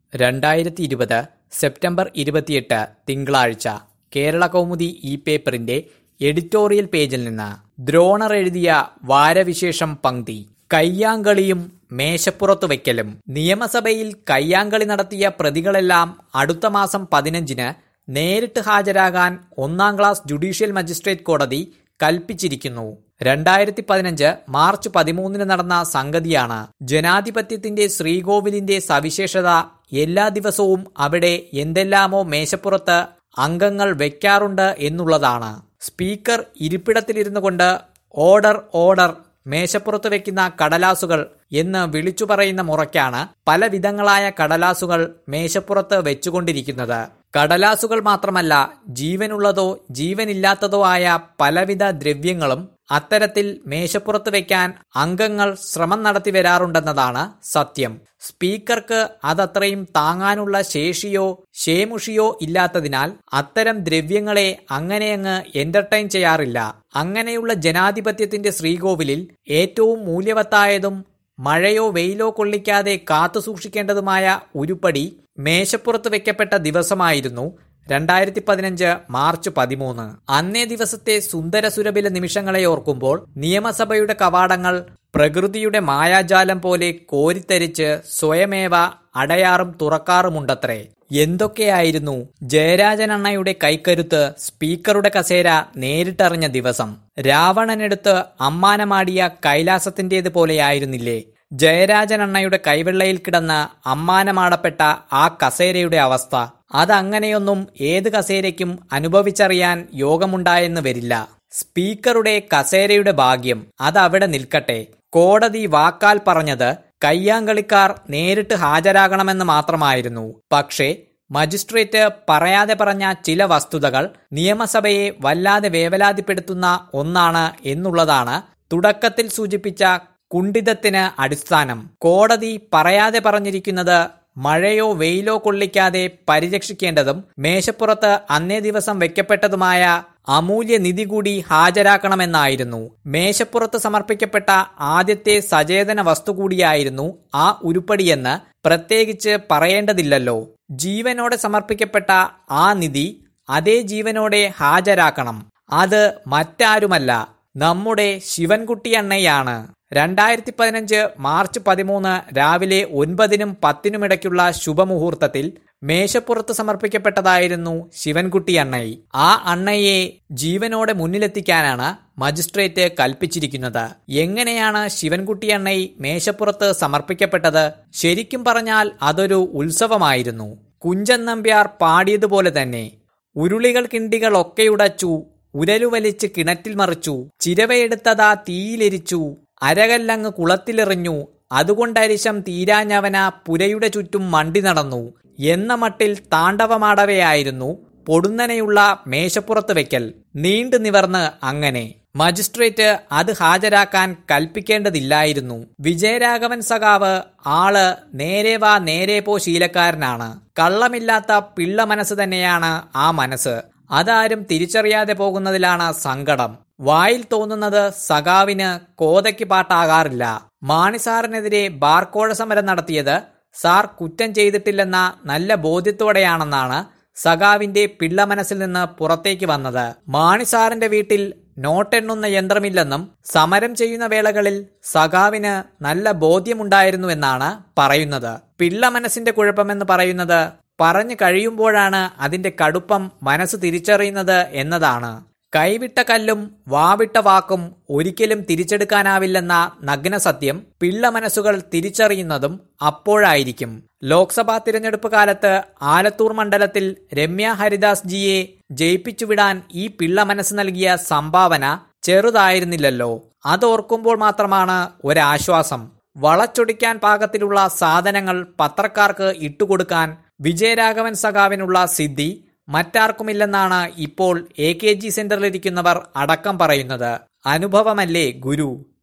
രണ്ടായിരത്തി ഇരുപത് സെപ്റ്റംബർ ഇരുപത്തിയെട്ട് തിങ്കളാഴ്ച കേരള കൗമുദി ഈ പേപ്പറിന്റെ എഡിറ്റോറിയൽ പേജിൽ നിന്ന് ദ്രോണർ എഴുതിയ വാരവിശേഷം പങ്ക്തി കയ്യാങ്കളിയും മേശപ്പുറത്തു വയ്ക്കലും നിയമസഭയിൽ കയ്യാങ്കളി നടത്തിയ പ്രതികളെല്ലാം അടുത്ത മാസം പതിനഞ്ചിന് നേരിട്ട് ഹാജരാകാൻ ഒന്നാം ക്ലാസ് ജുഡീഷ്യൽ മജിസ്ട്രേറ്റ് കോടതി കൽപ്പിച്ചിരിക്കുന്നു രണ്ടായിരത്തി പതിനഞ്ച് മാർച്ച് പതിമൂന്നിന് നടന്ന സംഗതിയാണ് ജനാധിപത്യത്തിന്റെ ശ്രീകോവിലിന്റെ സവിശേഷത എല്ലാ ദിവസവും അവിടെ എന്തെല്ലാമോ മേശപ്പുറത്ത് അംഗങ്ങൾ വെക്കാറുണ്ട് എന്നുള്ളതാണ് സ്പീക്കർ ഇരിപ്പിടത്തിലിരുന്നു കൊണ്ട് ഓർഡർ ഓർഡർ മേശപ്പുറത്ത് വെക്കുന്ന കടലാസുകൾ എന്ന് വിളിച്ചു പറയുന്ന മുറയ്ക്കാണ് പല വിധങ്ങളായ കടലാസുകൾ മേശപ്പുറത്ത് വെച്ചുകൊണ്ടിരിക്കുന്നത് കടലാസുകൾ മാത്രമല്ല ജീവനുള്ളതോ ജീവനില്ലാത്തതോ ആയ പലവിധ ദ്രവ്യങ്ങളും അത്തരത്തിൽ മേശപ്പുറത്ത് വെക്കാൻ അംഗങ്ങൾ ശ്രമം നടത്തി വരാറുണ്ടെന്നതാണ് സത്യം സ്പീക്കർക്ക് അതത്രയും താങ്ങാനുള്ള ശേഷിയോ ശേമുഷിയോ ഇല്ലാത്തതിനാൽ അത്തരം ദ്രവ്യങ്ങളെ അങ്ങനെയങ്ങ് എന്റർടൈൻ ചെയ്യാറില്ല അങ്ങനെയുള്ള ജനാധിപത്യത്തിന്റെ ശ്രീകോവിലിൽ ഏറ്റവും മൂല്യവത്തായതും മഴയോ വെയിലോ കൊള്ളിക്കാതെ കാത്തു സൂക്ഷിക്കേണ്ടതുമായ ഉരുപ്പടി മേശപ്പുറത്ത് വെക്കപ്പെട്ട ദിവസമായിരുന്നു രണ്ടായിരത്തി പതിനഞ്ച് മാർച്ച് പതിമൂന്ന് അന്നേ ദിവസത്തെ സുന്ദര സുരഭില നിമിഷങ്ങളെ ഓർക്കുമ്പോൾ നിയമസഭയുടെ കവാടങ്ങൾ പ്രകൃതിയുടെ മായാജാലം പോലെ കോരിത്തരിച്ച് സ്വയമേവ അടയാറും തുറക്കാറുമുണ്ടത്രേ എന്തൊക്കെയായിരുന്നു ജയരാജനണ്ണയുടെ കൈക്കരുത്ത് സ്പീക്കറുടെ കസേര നേരിട്ടറിഞ്ഞ ദിവസം രാവണനെടുത്ത് അമ്മാനമാടിയ കൈലാസത്തിന്റേത് പോലെയായിരുന്നില്ലേ ജയരാജനണ്ണയുടെ കൈവെള്ളയിൽ കിടന്ന് അമ്മാനമാടപ്പെട്ട ആ കസേരയുടെ അവസ്ഥ അതങ്ങനെയൊന്നും ഏത് കസേരയ്ക്കും അനുഭവിച്ചറിയാൻ യോഗമുണ്ടായെന്ന് വരില്ല സ്പീക്കറുടെ കസേരയുടെ ഭാഗ്യം അതവിടെ നിൽക്കട്ടെ കോടതി വാക്കാൽ പറഞ്ഞത് കയ്യാങ്കളിക്കാർ നേരിട്ട് ഹാജരാകണമെന്ന് മാത്രമായിരുന്നു പക്ഷേ മജിസ്ട്രേറ്റ് പറയാതെ പറഞ്ഞ ചില വസ്തുതകൾ നിയമസഭയെ വല്ലാതെ വേവലാതിപ്പെടുത്തുന്ന ഒന്നാണ് എന്നുള്ളതാണ് തുടക്കത്തിൽ സൂചിപ്പിച്ച കുണ്ഠിതത്തിന് അടിസ്ഥാനം കോടതി പറയാതെ പറഞ്ഞിരിക്കുന്നത് മഴയോ വെയിലോ കൊള്ളിക്കാതെ പരിരക്ഷിക്കേണ്ടതും മേശപ്പുറത്ത് അന്നേ ദിവസം വെക്കപ്പെട്ടതുമായ അമൂല്യ നിധി കൂടി ഹാജരാക്കണമെന്നായിരുന്നു മേശപ്പുറത്ത് സമർപ്പിക്കപ്പെട്ട ആദ്യത്തെ സചേതന വസ്തു കൂടിയായിരുന്നു ആ ഉരുപ്പടിയെന്ന് പ്രത്യേകിച്ച് പറയേണ്ടതില്ലല്ലോ ജീവനോടെ സമർപ്പിക്കപ്പെട്ട ആ നിധി അതേ ജീവനോടെ ഹാജരാക്കണം അത് മറ്റാരുമല്ല നമ്മുടെ ശിവൻകുട്ടി അണ്ണയാണ് രണ്ടായിരത്തി പതിനഞ്ച് മാർച്ച് പതിമൂന്ന് രാവിലെ ഒൻപതിനും പത്തിനുമിടയ്ക്കുള്ള ശുഭമുഹൂർത്തത്തിൽ മേശപ്പുറത്ത് സമർപ്പിക്കപ്പെട്ടതായിരുന്നു ശിവൻകുട്ടി അണ്ണയി ആ അണ്ണയെ ജീവനോടെ മുന്നിലെത്തിക്കാനാണ് മജിസ്ട്രേറ്റ് കൽപ്പിച്ചിരിക്കുന്നത് എങ്ങനെയാണ് ശിവൻകുട്ടി അണ്ണയി മേശപ്പുറത്ത് സമർപ്പിക്കപ്പെട്ടത് ശരിക്കും പറഞ്ഞാൽ അതൊരു ഉത്സവമായിരുന്നു കുഞ്ചൻ നമ്പ്യാർ പാടിയതുപോലെ തന്നെ ഉരുളികൾ കിണ്ടികൾ ഒക്കെ ഉടച്ചു ഉരലുവലിച്ച് കിണറ്റിൽ മറിച്ചു ചിരവയെടുത്തതാ തീയിലെരിച്ചു അരകല്ലങ്ങ് കുളത്തിലെറിഞ്ഞു അതുകൊണ്ടരിശം തീരാഞ്ഞവന പുരയുടെ ചുറ്റും മണ്ടി നടന്നു എന്ന മട്ടിൽ താണ്ഡവമാടവയായിരുന്നു പൊടുന്നനെയുള്ള മേശപ്പുറത്ത് വെക്കൽ നീണ്ടു നിവർന്ന് അങ്ങനെ മജിസ്ട്രേറ്റ് അത് ഹാജരാക്കാൻ കൽപ്പിക്കേണ്ടതില്ലായിരുന്നു വിജയരാഘവൻ സഖാവ് ആള് നേരെ വാ നേരെ പോ ശീലക്കാരനാണ് കള്ളമില്ലാത്ത പിള്ള മനസ്സ് തന്നെയാണ് ആ മനസ്സ് അതാരും തിരിച്ചറിയാതെ പോകുന്നതിലാണ് സങ്കടം വായിൽ തോന്നുന്നത് സഖാവിന് കോതയ്ക്ക് പാട്ടാകാറില്ല മാണിസാറിനെതിരെ ബാർക്കോഴ സമരം നടത്തിയത് സാർ കുറ്റം ചെയ്തിട്ടില്ലെന്ന നല്ല ബോധ്യത്തോടെയാണെന്നാണ് സഖാവിന്റെ പിള്ള മനസ്സിൽ നിന്ന് പുറത്തേക്ക് വന്നത് മാണിസാറിന്റെ വീട്ടിൽ നോട്ടെണ്ണുന്ന യന്ത്രമില്ലെന്നും സമരം ചെയ്യുന്ന വേളകളിൽ സഖാവിന് നല്ല ബോധ്യമുണ്ടായിരുന്നുവെന്നാണ് പറയുന്നത് പിള്ള മനസ്സിന്റെ കുഴപ്പമെന്ന് പറയുന്നത് പറഞ്ഞു കഴിയുമ്പോഴാണ് അതിന്റെ കടുപ്പം മനസ്സ് തിരിച്ചറിയുന്നത് എന്നതാണ് കൈവിട്ട കല്ലും വാവിട്ട വാക്കും ഒരിക്കലും തിരിച്ചെടുക്കാനാവില്ലെന്ന നഗ്ന സത്യം പിള്ള മനസ്സുകൾ തിരിച്ചറിയുന്നതും അപ്പോഴായിരിക്കും ലോക്സഭാ തിരഞ്ഞെടുപ്പ് കാലത്ത് ആലത്തൂർ മണ്ഡലത്തിൽ രമ്യ ഹരിദാസ് ജിയെ ജയിപ്പിച്ചുവിടാൻ ഈ പിള്ള മനസ്സ് നൽകിയ സംഭാവന ചെറുതായിരുന്നില്ലല്ലോ അതോർക്കുമ്പോൾ മാത്രമാണ് ഒരാശ്വാസം വളച്ചൊടിക്കാൻ പാകത്തിലുള്ള സാധനങ്ങൾ പത്രക്കാർക്ക് ഇട്ടുകൊടുക്കാൻ വിജയരാഘവൻ സഖാവിനുള്ള സിദ്ധി മറ്റാർക്കുമില്ലെന്നാണ് ഇപ്പോൾ എ കെ ജി സെന്ററിലിരിക്കുന്നവർ അടക്കം പറയുന്നത് അനുഭവമല്ലേ ഗുരു